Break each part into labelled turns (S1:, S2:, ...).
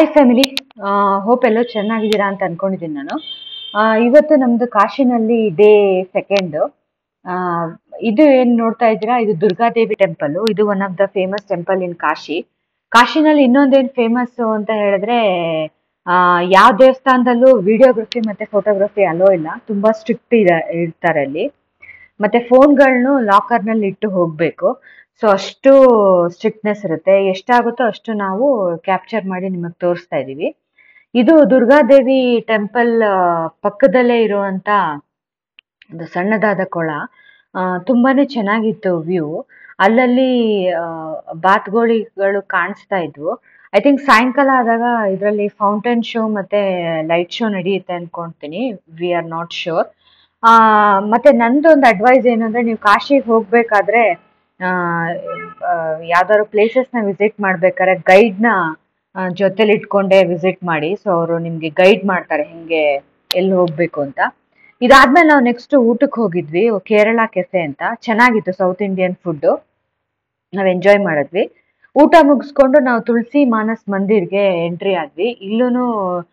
S1: hi family hope ಎಲ್ಲೋ ಚೆನ್ನಾಗಿದ್ದೀರಾ ಅಂತ ಅನ್ಕೊಂಡಿದ್ದೀನಿ ನಾನು ಆ, ಇವತ್ತು ನಮ್ದು ಕಾಶಿನಲ್ಲಿ ಡೇ ಸೆಕೆಂಡ್ ಇದು ಏನ್ ನೋಡ್ತಾ ಇದ್ದೀರಾ ಇದು ದುರ್ಗಾದೇವಿ ಟೆಂಪಲ್ ಇದು one of the famous temple in Kashi ಕಾಶಿನಲ್ಲಿ ಇನ್ನೊಂದೇನ್ ಫೇಮಸ್ ಅಂತ ಹೇಳಿದ್ರೆ ಆ, ಯಾವ ದೇವಸ್ಥಾನದಲ್ಲೂ ವಿಡಿಯೋಗ್ರಫಿ ಮತ್ತೆ ಫೋಟೋಗ್ರಫಿ ಅಲೋ ಇಲ್ಲ ತುಂಬಾ ಸ್ಟ್ರಿಕ್ಟ್ ಇದೆ ಇರ್ತಾರೆ ಅಲ್ಲಿ ಮತ್ತೆ ಫೋನ್ಗಳನ್ನು ಲಾಕರ್ ನಲ್ಲಿ ಇಟ್ಟು ಹೋಗ್ಬೇಕು ಸೊ ಅಷ್ಟು ಸ್ಟ್ರಿಕ್ಟ್ನೆಸ್ ಇರುತ್ತೆ ಎಷ್ಟಾಗುತ್ತೋ ಅಷ್ಟು ನಾವು ಕ್ಯಾಪ್ಚರ್ ಮಾಡಿ ನಿಮಗೆ ತೋರಿಸ್ತಾ ಇದೀವಿ ಇದು ದುರ್ಗಾದೇವಿ ಟೆಂಪಲ್ ಪಕ್ಕದಲ್ಲೇ ಇರುವಂತ ಒಂದು ಸಣ್ಣದಾದ ಕೊಳ ಆ, ತುಂಬಾನೇ ಚೆನ್ನಾಗಿತ್ತು ವ್ಯೂ ಅಲ್ಲಲ್ಲಿ ಆ, ಬಾತುಗೋಳಿಗಳು ಕಾಣಿಸ್ತಾ ಇದ್ವು ಐ ಥಿಂಕ್ ಸಾಯಂಕಾಲ ಆದಾಗ ಇದರಲ್ಲಿ ಫೌಂಟೇನ್ ಶೋ ಮತ್ತೆ ಲೈಟ್ ಶೋ ನಡೆಯುತ್ತೆ ಅನ್ಕೊಂತೀನಿ ವಿ ಆರ್ ನಾಟ್ ಶೋರ್ ಮತ್ತೆ ನಂದು ಒಂದು ಅಡ್ವೈಸ್ ಏನು ಅಂದ್ರೆ ನೀವು ಕಾಶಿಗೆ ಹೋಗ್ಬೇಕಾದ್ರೆ ಆ, ಆ, ಯಾವ್ದಾದ್ರು ಪ್ಲೇಸಸ್ ನ ವಿಸಿಟ್ ಮಾಡ್ಬೇಕಾದ್ರೆ ಗೈಡ್ ನ ಜೊತೆಲಿ ಇಟ್ಕೊಂಡೇ ವಿಸಿಟ್ ಮಾಡಿ ಸೊ ಅವರು ನಿಮ್ಗೆ ಗೈಡ್ ಮಾಡ್ತಾರೆ ಹೆಂಗೆ ಎಲ್ಲಿ ಹೋಗ್ಬೇಕು ಅಂತ ಇದಾದ್ಮೇಲೆ ನಾವು ನೆಕ್ಸ್ಟ್ ಊಟಕ್ಕೆ ಹೋಗಿದ್ವಿ ಕೇರಳ ಕೆಫೆ ಅಂತ ಚೆನ್ನಾಗಿತ್ತು ಸೌತ್ ಇಂಡಿಯನ್ ಫುಡ್ ನಾವ್ ಎಂಜಾಯ್ ಮಾಡಿದ್ವಿ ಊಟ ಮುಗಿಸ್ಕೊಂಡು ನಾವು ತುಳಸಿ ಮಾನಸ್ ಮಂದಿರ್ಗೆ ಎಂಟ್ರಿ ಆದ್ವಿ ಇಲ್ಲೂ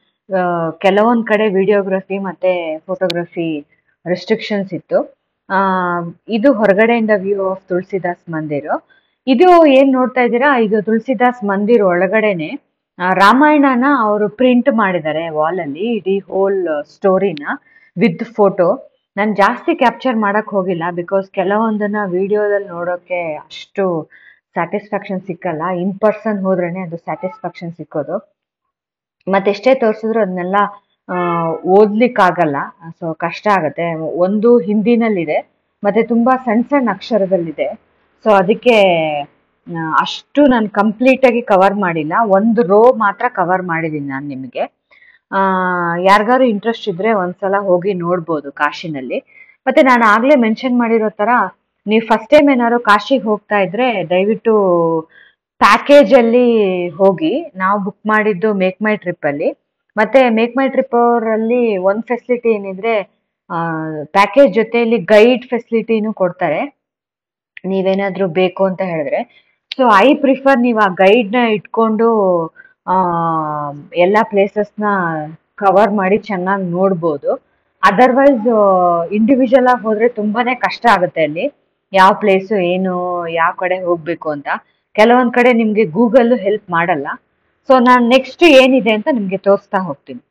S1: ಕೆಲವೊಂದ್ ಕಡೆ ವಿಡಿಯೋಗ್ರಫಿ ಮತ್ತೆ ಫೋಟೋಗ್ರಫಿ ರೆಸ್ಟ್ರಿಕ್ಷನ್ಸ್ ಇತ್ತು ಆ ಇದು ಹೊರಗಡೆಯಿಂದ ವ್ಯೂ ಆಫ್ ತುಳಸಿದಾಸ್ ಮಂದಿರ್ ಇದು ಏನ್ ನೋಡ್ತಾ ಇದ್ದೀರಾ ಇದು ತುಳಸಿದಾಸ್ ಮಂದಿರ್ ಒಳಗಡೆನೆ ಆ, ರಾಮಾಯಣನ ಅವರು ಪ್ರಿಂಟ್ ಮಾಡಿದ್ದಾರೆ ವಾಲ್ ಅಲ್ಲಿ ಇಡೀ ಹೋಲ್ ಸ್ಟೋರಿನ ವಿತ್ ಫೋಟೋ ನಾನು ಜಾಸ್ತಿ ಕ್ಯಾಪ್ಚರ್ ಮಾಡಕ್ ಹೋಗಿಲ್ಲ ಬಿಕಾಸ್ ಕೆಲವೊಂದನ್ನ ವಿಡಿಯೋದಲ್ಲಿ ನೋಡೋಕೆ ಅಷ್ಟು ಸ್ಯಾಟಿಸ್ಫ್ಯಾಕ್ಷನ್ ಸಿಕ್ಕಲ್ಲ ಇನ್ ಪರ್ಸನ್ ಹೋದ್ರೇನೆ ಅದು ಸ್ಯಾಟಿಸ್ಫ್ಯಾಕ್ಷನ್ ಸಿಕ್ಕೋದು ಮತ್ತೆಷ್ಟೇ ತೋರಿಸಿದ್ರು ಅದನ್ನೆಲ್ಲ ಓದ್ಲಿಕ್ಕಾಗಲ್ಲ ಸೊ ಕಷ್ಟ ಆಗತ್ತೆ ಒಂದು ಹಿಂದಿನಲ್ಲಿದೆ ಮತ್ತೆ ತುಂಬಾ ಸಣ್ಣ ಸಣ್ಣ ಅಕ್ಷರದಲ್ಲಿದೆ ಸೊ ಅದಕ್ಕೆ ಆ, ಅಷ್ಟು ನಾನು ಕಂಪ್ಲೀಟ್ ಆಗಿ ಕವರ್ ಮಾಡಿಲ್ಲ ಒಂದು ರೋ ಮಾತ್ರ ಕವರ್ ಮಾಡಿದ್ದೀನಿ ನಾನು ನಿಮಗೆ ಆ ಯಾರಿಗಾರು ಇಂಟ್ರೆಸ್ಟ್ ಇದ್ರೆ ಒಂದ್ಸಲ ಹೋಗಿ ನೋಡ್ಬೋದು ಕಾಶಿನಲ್ಲಿ ಮತ್ತೆ ನಾನು ಆಗ್ಲೇ ಮೆನ್ಷನ್ ಮಾಡಿರೋ ತರ ನೀವು ಫಸ್ಟ್ ಟೈಮ್ ಏನಾದ್ರು ಕಾಶಿಗೆ ಹೋಗ್ತಾ ಇದ್ರೆ ದಯವಿಟ್ಟು ಪ್ಯಾಕೇಜ್ ಅಲ್ಲಿ ಹೋಗಿ ನಾವು ಬುಕ್ ಮಾಡಿದ್ದು ಮೇಕ್ ಮೈ ಟ್ರಿಪ್ ಅಲ್ಲಿ ಮತ್ತೆ ಮೇಕ್ ಮೈ ಟ್ರಿಪ್ ಅವರಲ್ಲಿ ಒಂದ್ ಫೆಸಿಲಿಟಿ ಏನಿದ್ರೆ ಪ್ಯಾಕೇಜ್ ಜೊತೆಯಲ್ಲಿ ಗೈಡ್ ಫೆಸಿಲಿಟಿನೂ ಕೊಡ್ತಾರೆ ನೀವೇನಾದ್ರೂ ಬೇಕು ಅಂತ ಹೇಳಿದ್ರೆ ಸೊ ಐ ಪ್ರಿಫರ್ ನೀವು ಆ ಗೈಡ್ ನ ಇಟ್ಕೊಂಡು ಆ ಎಲ್ಲ ಪ್ಲೇಸಸ್ ನ ಕವರ್ ಮಾಡಿ ಚೆನ್ನಾಗಿ ನೋಡ್ಬೋದು ಅದರ್ವೈಸ್ ಇಂಡಿವಿಜುವಲ್ ಆಗಿ ಹೋದ್ರೆ ತುಂಬಾನೇ ಕಷ್ಟ ಆಗುತ್ತೆ ಅಲ್ಲಿ ಯಾವ ಪ್ಲೇಸು ಏನು ಯಾವ ಕಡೆ ಹೋಗ್ಬೇಕು ಅಂತ ಕೆಲವೊಂದ್ ಕಡೆ ನಿಮ್ಗೆ ಗೂಗಲ್ ಹೆಲ್ಪ್ ಮಾಡಲ್ಲ ಸೊ ನಾನು ನೆಕ್ಸ್ಟ್ ಏನಿದೆ ಅಂತ ನಿಮ್ಗೆ ತೋರಿಸ್ತಾ ಹೋಗ್ತೀನಿ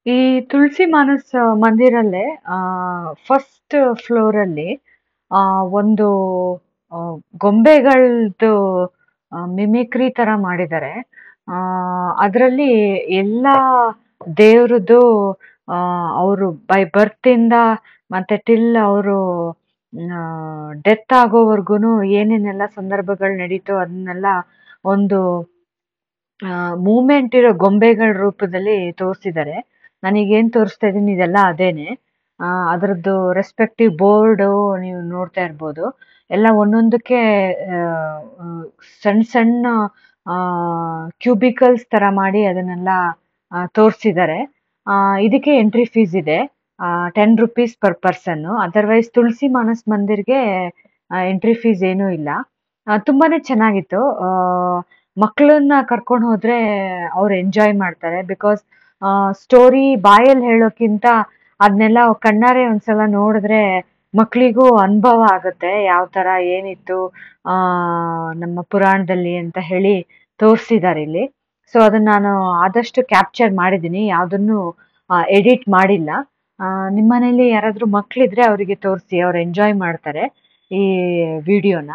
S1: ಈ ತುಳಸಿ ಮಾನಸ್ ಮಂದಿರಲ್ಲೇ ಫಸ್ಟ್ ಫ್ಲೋರಲ್ಲಿ ಒಂದು ಆ, ಗೊಂಬೆಗಳ್ದು ಮಿಮಿಕ್ರಿ ತರ ಮಾಡಿದ್ದಾರೆ ಅದರಲ್ಲಿ ಎಲ್ಲ ದೇವ್ರದ್ದು ಅವರು ಬೈ ಬರ್ತಿಂದ ಮತ್ತೆ ಟಿಲ್ ಅವರು ಡೆತ್ ಆಗೋವರ್ಗುನು ಏನೇನೆಲ್ಲ ಸಂದರ್ಭಗಳು ನಡೀತೋ ಅದನ್ನೆಲ್ಲ ಒಂದು ಮೂಮೆಂಟ್ ಇರೋ ಗೊಂಬೆಗಳ ರೂಪದಲ್ಲಿ ತೋರಿಸಿದ್ದಾರೆ ನನಗೇನ್ ತೋರಿಸ್ತಾ ಇದೀನಿ ಇದೆಲ್ಲ ಅದೇನೆ ಆ, ಅದರದ್ದು ರೆಸ್ಪೆಕ್ಟಿವ್ ಬೋರ್ಡು ನೀವು ನೋಡ್ತಾ ಇರ್ಬೋದು ಎಲ್ಲ ಒಂದೊಂದಕ್ಕೆ ಆ, ಆ, ಸಣ್ಣ ಸಣ್ಣ ಕ್ಯೂಬಿಕಲ್ಸ್ ತರ ಮಾಡಿ ಅದನ್ನೆಲ್ಲ ತೋರಿಸಿದ್ದಾರೆ ಇದಕ್ಕೆ ಎಂಟ್ರಿ ಫೀಸ್ ಇದೆ ten rupees per person otherwise Tulsi Manas ಮಂದಿರ್ಗೆ ಎಂಟ್ರಿ ಫೀಸ್ ಏನೂ ಇಲ್ಲ ಆ, ತುಂಬಾನೇ ಚೆನ್ನಾಗಿತ್ತು ಆ, ಮಕ್ಕಳನ್ನ ಕರ್ಕೊಂಡು ಹೋದ್ರೆ ಅವ್ರು ಎಂಜಾಯ್ ಮಾಡ್ತಾರೆ ಬಿಕಾಸ್ ಸ್ಟೋರಿ ಬಾಯಲ್ಲಿ ಹೇಳೋಕ್ಕಿಂತ ಅದನ್ನೆಲ್ಲ ಕಣ್ಣಾರೆ ಒಂದ್ಸಲ ನೋಡಿದ್ರೆ ಮಕ್ಕಳಿಗೂ ಅನುಭವ ಆಗುತ್ತೆ ಯಾವ ತರ ಏನಿತ್ತು ಆ ನಮ್ಮ ಪುರಾಣದಲ್ಲಿ ಅಂತ ಹೇಳಿ ತೋರಿಸಿದ್ದಾರೆ ಇಲ್ಲಿ ಸೊ ಅದನ್ನ ನಾನು ಆದಷ್ಟು ಕ್ಯಾಪ್ಚರ್ ಮಾಡಿದ್ದೀನಿ ಯಾವ್ದನ್ನು ಎಡಿಟ್ ಮಾಡಿಲ್ಲ ಆ, ನಿಮ್ಮನೇಲಿ ಯಾರಾದ್ರೂ ಮಕ್ಳಿದ್ರೆ ಅವರಿಗೆ ತೋರಿಸಿ ಅವ್ರು ಎಂಜಾಯ್ ಮಾಡ್ತಾರೆ ಈ ವಿಡಿಯೋನ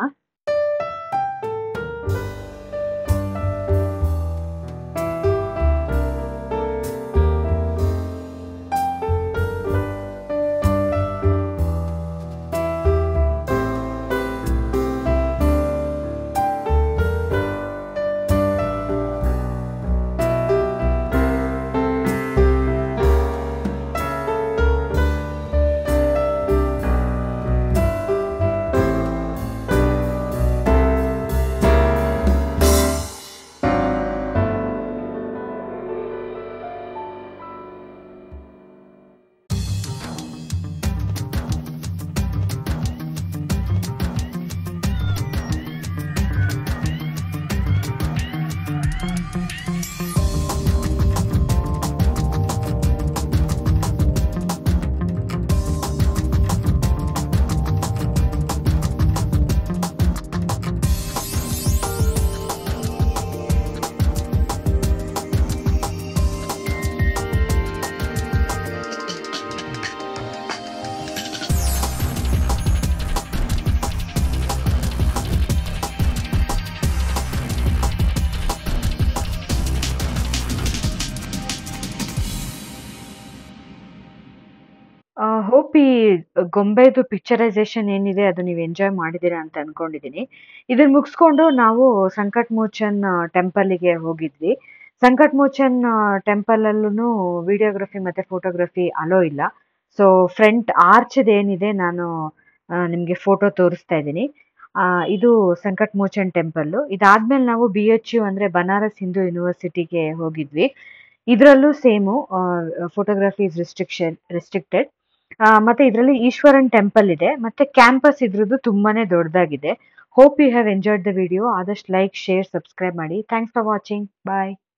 S1: ಹೋಪ್ ಈ ಗೊಂಬೆದು ಪಿಕ್ಚರೈಸೇಷನ್ ಏನಿದೆ ಅದು ನೀವು ಎಂಜಾಯ್ ಮಾಡಿದ್ದೀರಾ ಅಂತ ಅನ್ಕೊಂಡಿದೀನಿ ಇದನ್ನ ಮುಗಿಸ್ಕೊಂಡು ನಾವು ಸಂಕಟ್ ಮೋಚನ್ ಟೆಂಪಲ್ಗೆ ಹೋಗಿದ್ವಿ ಸಂಕಟ್ ಮೋಚನ್ ಟೆಂಪಲ್ ಅಲ್ಲೂ ವಿಡಿಯೋಗ್ರಫಿ ಮತ್ತೆ ಫೋಟೋಗ್ರಫಿ ಅಲೋ ಇಲ್ಲ ಸೊ ಫ್ರಂಟ್ ಆರ್ಚ್ ಏನಿದೆ ನಾನು ಆ, ನಿಮ್ಗೆ ಫೋಟೋ ತೋರಿಸ್ತಾ ಇದ್ದೀನಿ ಆ, ಇದು ಸಂಕಟ್ ಮೋಚನ್ ಟೆಂಪಲ್ ಇದಾದ್ಮೇಲೆ ನಾವು ಬಿ ಎಚ್ ಯು ಅಂದ್ರೆ ಬನಾರಸ್ ಹಿಂದೂ ಯೂನಿವರ್ಸಿಟಿಗೆ ಹೋಗಿದ್ವಿ ಇದರಲ್ಲೂ same photography is restriction restricted ಮತ್ತೆ ಇದರಲ್ಲಿ ಈಶ್ವರನ್ ಟೆಂಪಲ್ ಇದೆ ಮತ್ತೆ ಕ್ಯಾಂಪಸ್ ಇದ್ರದ್ದು ತುಂಬಾನೇ ದೊಡ್ಡದಾಗಿದೆ hope you have enjoyed the video ಆದಷ್ಟು ಲೈಕ್ ಶೇರ್ ಸಬ್ಸ್ಕ್ರೈಬ್ ಮಾಡಿ ಥ್ಯಾಂಕ್ಸ್ ಫಾರ್ ವಾಚಿಂಗ್ ಬಾಯ್